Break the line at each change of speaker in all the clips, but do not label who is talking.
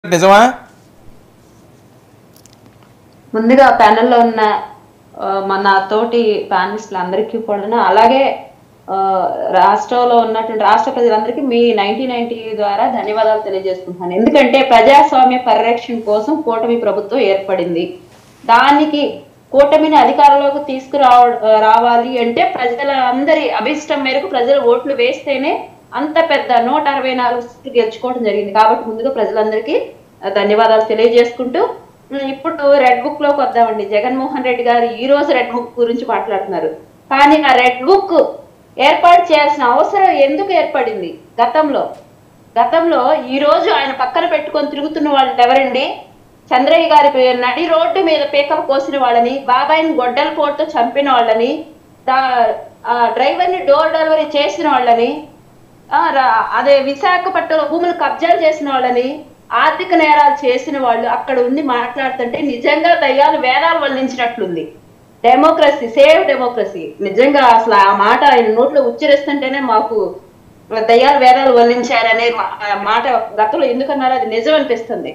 నిజమా
ముందుగా ప్యానెల్లో ఉన్న ఆ, మన తోటి ప్యానలిస్టులు అందరికీ కూడా అలాగే ఆ, రాష్ట్రంలో ఉన్నటువంటి రాష్ట్ర ప్రజలందరికీ మీ నైన్టీన్ నైన్టీ ద్వారా ధన్యవాదాలు తెలియజేసుకుంటున్నాను ఎందుకంటే ప్రజాస్వామ్య పరిరక్షణ కోసం కూటమి ప్రభుత్వం ఏర్పడింది దానికి కూటమిని అధికారంలోకి తీసుకురావ రావాలి అంటే ప్రజల అందరి అభిష్టం మేరకు ప్రజలు ఓట్లు వేస్తేనే అంత పెద్ద నూట అరవై నాలుగు సీట్లు గెలుచుకోవడం జరిగింది కాబట్టి ముందుగా ప్రజలందరికీ ఆ, ధన్యవాదాలు తెలియజేసుకుంటూ ఉమ్, ఇప్పుడు రెడ్ బుక్ లోకి వద్దామండి జగన్మోహన్ రెడ్డి గారు ఈ రోజు రెడ్ బుక్ గురించి మాట్లాడుతున్నారు కానీ ఆ రెడ్ బుక్ ఏర్పాటు చేయాల్సిన అవసరం ఎందుకు ఏర్పడింది గతంలో గతంలో ఈ రోజు ఆయన పక్కన పెట్టుకొని తిరుగుతున్న వాళ్ళు ఎవరండి చంద్రయ్య గారి పే- నడి రోడ్డు మీద పీకలు కోసిన వాళ్ళని బాబాయిని గొడ్డల పోటుతో చంపిన వాళ్ళని దా- ఆ డ్రైవర్ని డోర్ డెలివరీ చేసిన వాళ్ళని ఆ, రా- అదే విశాఖపట్నంలో భూములు కబ్జాలు చేసిన వాళ్ళని ఆర్థిక నేరాలు చేసిన వాళ్ళు అక్కడ ఉండి మాట్లాడుతుంటే నిజంగా దయ్యాలు వేదాలు వల్లించినట్లుంది డెమోక్రసీ సేవ్ డెమోక్రసీ నిజంగా అసలు ఆ మాట ఆయన నోట్లో ఉచ్చరిస్తుంటేనే మాకు దయ్యాలు వేదాలు వల్లించారనే మా- ఆ మాట గతంలో ఎందుకన్నారో అది నిజం అనిపిస్తుంది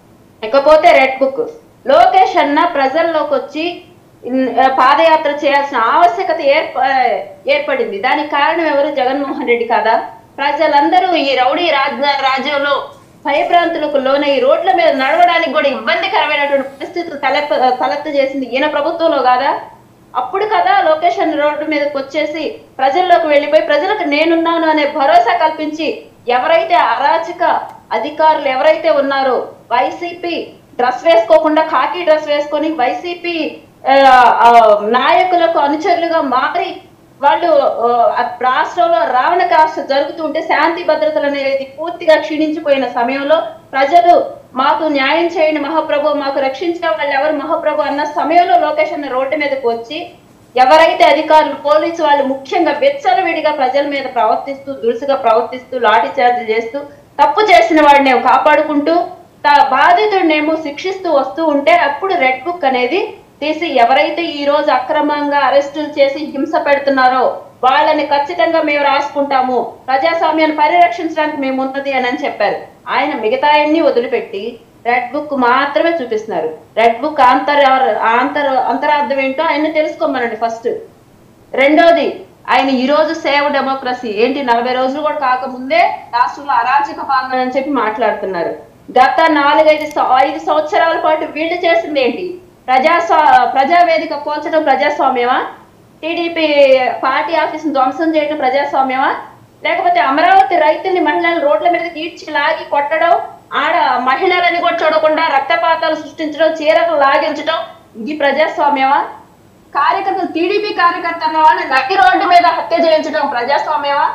ఇకపోతే రెడ్ బుక్ లోకేష్ అన్న ప్రజల్లోకి వచ్చి ఇన్- ఆ, పాదయాత్ర చేయాల్సిన ఆవశ్యకత ఏర్ప ఏర్పడింది దానికి కారణం ఎవరు జగన్మోహన్ రెడ్డి కాదా ప్రజలందరూ ఈ రౌడీ రాజ్ రాజ్యంలో భయభ్రాంతులకు లోనే ఈ రోడ్ల మీద నడవడానికి కూడా ఇబ్బందికరమైనటువంటి పరిస్థితులు తలెప్ప తలెత్త చేసింది ఈయన ప్రభుత్వంలో కాదా అప్పుడు కదా లోకేష్ అన్న రోడ్డు మీదకి వచ్చేసి ప్రజల్లోకి వెళ్ళిపోయి ప్రజలకు నేనున్నాను అనే భరోసా కల్పించి ఎవరైతే అరాచక అధికారులు ఎవరైతే ఉన్నారో వైసీపీ డ్రెస్ వేసుకోకుండా ఖాకీ డ్రెస్ వేసుకొని వైసీపీ ఆ, ఆ, నాయకులకు అనుచరులుగా మారి వాళ్ళు ఆ, రాష్ట్రంలో రావణ కాస్త జరుగుతుంటే శాంతి భద్రతలు అనేది పూర్తిగా క్షీణించిపోయిన సమయంలో ప్రజలు మాకు న్యాయం చేయండి మహాప్రభు మాకు రక్షించిన వాళ్ళు ఎవరు మహాప్రభు అన్న సమయంలో లోకేష్ అన్న రోడ్డు మీదకి వచ్చి ఎవరైతే అధికారులు పోలీసు వాళ్ళు ముఖ్యంగా విచ్చలవిడిగా ప్రజల మీద ప్రవర్తిస్తూ దురుసుగా ప్రవర్తిస్తూ లాఠీ చార్జ్ చేస్తూ తప్పు చేసిన వాడిని కాపాడుకుంటూ తా- బాధితుడినేమో శిక్షిస్తూ వస్తూ ఉంటే అప్పుడు రెడ్ బుక్ అనేది తీసి ఎవరైతే ఈ రోజు అక్రమంగా అరెస్టులు చేసి హింస పెడుతున్నారో వాళ్ళని ఖచ్చితంగా మేము రాసుకుంటాము ప్రజాస్వామ్యాన్ని పరిరక్షించడానికి మేము ఉన్నది అని అని చెప్పారు ఆయన మిగతా అన్ని వదిలిపెట్టి రెడ్ బుక్ మాత్రమే చూపిస్తున్నారు రెడ్ బుక్ అంతర్ అంతర్ అంతరార్థం ఏంటో ఆయన తెలుసుకోమనండి ఫస్ట్ రెండోది ఆయన ఈ రోజు సేవ్ డెమోక్రసీ ఏంటి నలభై రోజులు కూడా కాకముందే రాష్ట్రంలో అరాచక పాలన అని చెప్పి మాట్లాడుతున్నారు గత నాలుగైదు సం- ఐదు సంవత్సరాల పాటు వీళ్ళు చేసింది ఏంటి ప్రజాస్వా ప్రజావేదిక కోల్చడం ప్రజాస్వామ్యమా టీడీపీ పార్టీ ఆఫీస్ ధ్వంసం చేయడం ప్రజాస్వామ్యమా లేకపోతే అమరావతి రైతుల్ని మహిళలు రోడ్ల మీదకి ఈడ్చి లాగి కొట్టడం ఆడ మహిళలని కూడా చూడకుండా రక్తపాతాలు సృష్టించడం చీరలు లాగించడం ఇది ప్రజాస్వామ్యమా కార్యకర్తలు టీడీపీ కార్యకర్తల వాళ్ళని నటి రోడ్డు మీద హత్య చేయించడం ప్రజాస్వామ్యమా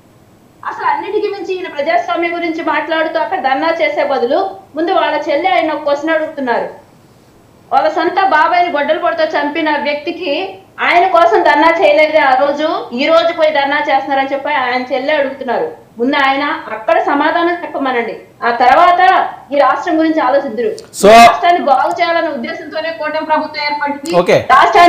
అసలు అన్నిటికీ మించి ఈయన ప్రజాస్వామ్యం గురించి మాట్లాడుతూ అక్కడ ధర్నా చేసే బదులు ముందు వాళ్ళ చెల్లి ఆయన ఒక క్వశ్చన్ అడుగుతున్నారు వాళ్ళ సొంత బాబాయిని గొడ్డలు పొడితో చంపిన వ్యక్తికి ఆయన కోసం ధర్నా చేయలేదే ఆ రోజు ఈ రోజు పోయి ధర్నా చేస్తున్నారని చెప్పి ఆయన చెల్లె అడుగుతున్నారు ముందు ఆయన అక్కడ సమాధానం చెప్పమనండి ఆ తర్వాత ఈ రాష్ట్రం గురించి ఆలోచిద్దరు
So-
రాష్ట్రాన్ని బాగు చేయాలనే ఉద్దేశంతోనే కూటమి ప్రభుత్వం ఏర్పడింది
Okay.
రాష్ట్రాన్ని